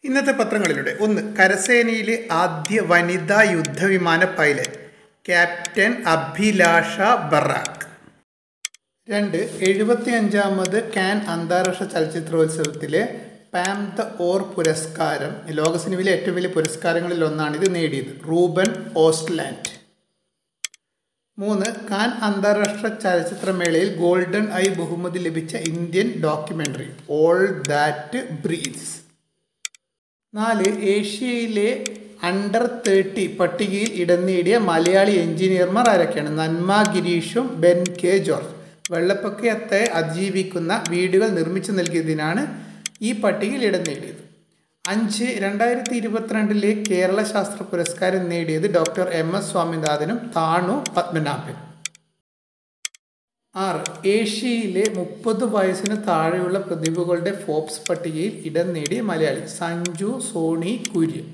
ഇന്നത്തെ പത്രങ്ങളിലൂടെ ഒന്ന് കരസേനയിലെ ആദ്യ വനിതാ യുദ്ധവിമാന പൈലറ്റ് ക്യാപ്റ്റൻ അഭിലാഷ ബറാക്ക് രണ്ട് എഴുപത്തി അഞ്ചാമത് കാൻ അന്താരാഷ്ട്ര ചലച്ചിത്രോത്സവത്തിലെ പാം ദ ഓർ പുരസ്കാരം ലോക സിനിമയിലെ ഏറ്റവും വലിയ പുരസ്കാരങ്ങളിൽ ഒന്നാണ് ഇത് നേടിയത് റൂബൻ ഓസ്റ്റ്ലാൻഡ് മൂന്ന് കാൻ അന്താരാഷ്ട്ര ചലച്ചിത്രമേളയിൽ ഗോൾഡൻ ഐ ബഹുമതി ലഭിച്ച Indian documentary all that breathes നാല് ഏഷ്യയിലെ അണ്ടർ തേർട്ടി പട്ടികയിൽ ഇടം നേടിയ മലയാളി എഞ്ചിനീയർമാർ ആരൊക്കെയാണ് നന്മ ഗിരീഷും ബെൻ കെ ജോർജ് വെള്ളപ്പൊക്കത്തെ അതിജീവിക്കുന്ന വീടുകൾ നിർമ്മിച്ചു നൽകിയതിനാണ് ഈ പട്ടികയിൽ ഇടം നേടിയത് അഞ്ച് രണ്ടായിരത്തി ഇരുപത്തിരണ്ടിലെ കേരള ശാസ്ത്ര പുരസ്കാരം നേടിയത് ഡോക്ടർ എം എസ് സ്വാമിനാഥനും താണു പത്മനാഭനും ആറ് ഏഷ്യയിലെ മുപ്പത് വയസ്സിന് താഴെയുള്ള പ്രതിഭകളുടെ ഫോബ്സ് പട്ടികയിൽ ഇടം നേടിയ മലയാളി സഞ്ജു സോണി കുര്യൻ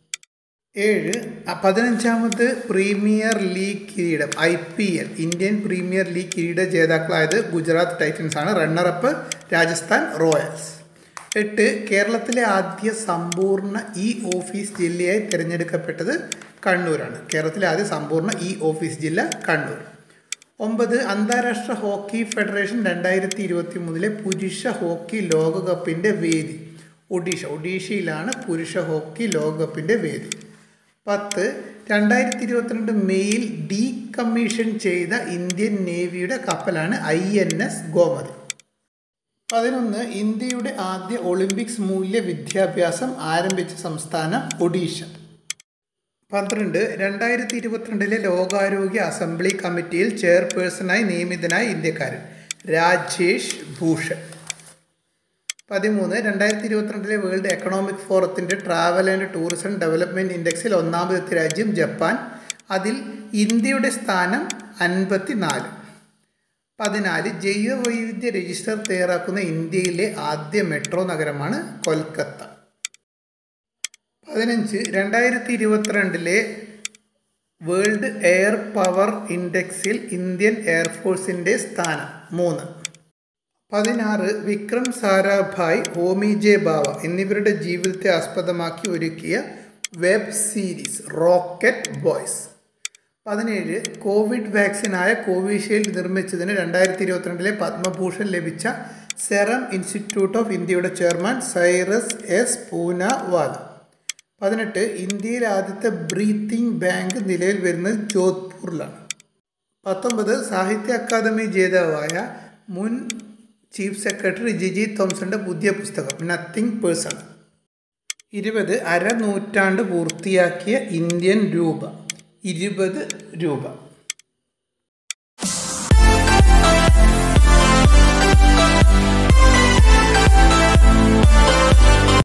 ഏഴ് പതിനഞ്ചാമത് പ്രീമിയർ ലീഗ് കിരീടം I P L Indian premier league കിരീട ജേതാക്കളായത് ഗുജറാത്ത് ടൈറ്റൻസ് ആണ് റണ്ണറപ്പ് രാജസ്ഥാൻ റോയൽസ് എട്ട് കേരളത്തിലെ ആദ്യ സമ്പൂർണ്ണ ഇ ഓഫീസ് ജില്ലയായി തിരഞ്ഞെടുക്കപ്പെട്ടത് കണ്ണൂരാണ് കേരളത്തിലെ ആദ്യ സമ്പൂർണ്ണ ഇ ഓഫീസ് ജില്ല കണ്ണൂർ ഒമ്പത് അന്താരാഷ്ട്ര ഹോക്കി ഫെഡറേഷൻ രണ്ടായിരത്തി ഇരുപത്തി മൂന്നിലെ പുരുഷ ഹോക്കി ലോകകപ്പിൻ്റെ വേദി ഒഡീഷ ഒഡീഷയിലാണ് പുരുഷ ഹോക്കി ലോകകപ്പിൻ്റെ വേദി പത്ത് രണ്ടായിരത്തി ഇരുപത്തിരണ്ട് മെയ്യിൽ ഡീകമ്മീഷൻ ചെയ്ത ഇന്ത്യൻ നേവിയുടെ കപ്പലാണ് ഐ എൻ എസ് ഗോമതി പതിനൊന്ന് ഇന്ത്യയുടെ ആദ്യ ഒളിമ്പിക്സ് മൂല്യ വിദ്യാഭ്യാസം ആരംഭിച്ച സംസ്ഥാനം ഒഡീഷ പന്ത്രണ്ട് രണ്ടായിരത്തി ഇരുപത്തിരണ്ടിലെ ലോകാരോഗ്യ അസംബ്ലി കമ്മിറ്റിയിൽ ചെയർപേഴ്സണായി നിയമിതനായ ഇന്ത്യക്കാരൻ രാജേഷ് ഭൂഷൺ പതിമൂന്ന് രണ്ടായിരത്തി ഇരുപത്തിരണ്ടിലെ വേൾഡ് എക്കണോമിക് ഫോറത്തിൻ്റെ ട്രാവൽ ആൻഡ് ടൂറിസം ഡെവലപ്മെൻറ്റ് ഇൻഡെക്സിൽ ഒന്നാമതെത്തിയ രാജ്യം ജപ്പാൻ അതിൽ ഇന്ത്യയുടെ സ്ഥാനം അൻപത്തി നാല് പതിനാല് ജൈവ വൈവിധ്യ രജിസ്റ്റർ തയ്യാറാക്കുന്ന ഇന്ത്യയിലെ ആദ്യ മെട്രോ നഗരമാണ് കൊൽക്കത്ത പതിനഞ്ച് രണ്ടായിരത്തി ഇരുപത്തിരണ്ടിലെ വേൾഡ് എയർ പവർ ഇൻഡെക്സിൽ ഇന്ത്യൻ എയർഫോഴ്സിൻ്റെ സ്ഥാനം മൂന്ന് പതിനാറ് വിക്രം സാരാഭായ് ഹോമി ജെ ബാവ എന്നിവരുടെ ജീവിതത്തെ ആസ്പദമാക്കി ഒരുക്കിയ വെബ് സീരീസ് റോക്കറ്റ് ബോയ്സ് പതിനേഴ് കോവിഡ് വാക്സിനായ കോവിഷീൽഡ് നിർമ്മിച്ചതിന് രണ്ടായിരത്തി ഇരുപത്തിരണ്ടിലെ പത്മഭൂഷൺ ലഭിച്ച സെറം ഇൻസ്റ്റിറ്റ്യൂട്ട് ഓഫ് ഇന്ത്യയുടെ ചെയർമാൻ സൈറസ് എസ് പൂനവാല പതിനെട്ട് ഇന്ത്യയിലെ ആദ്യത്തെ ബ്രീത്തിങ് ബാങ്ക് നിലവിൽ വരുന്നത് ജോധ്പൂരിലാണ് പത്തൊമ്പത് സാഹിത്യ അക്കാദമി ജേതാവായ മുൻ ചീഫ് സെക്രട്ടറി ജിജി തോംസന്റെ പുതിയ പുസ്തകം നത്തിങ് പേഴ്സൺ ഇരുപത് അരനൂറ്റാണ്ട് പൂർത്തിയാക്കിയ ഇന്ത്യൻ രൂപ ഇരുപത് രൂപ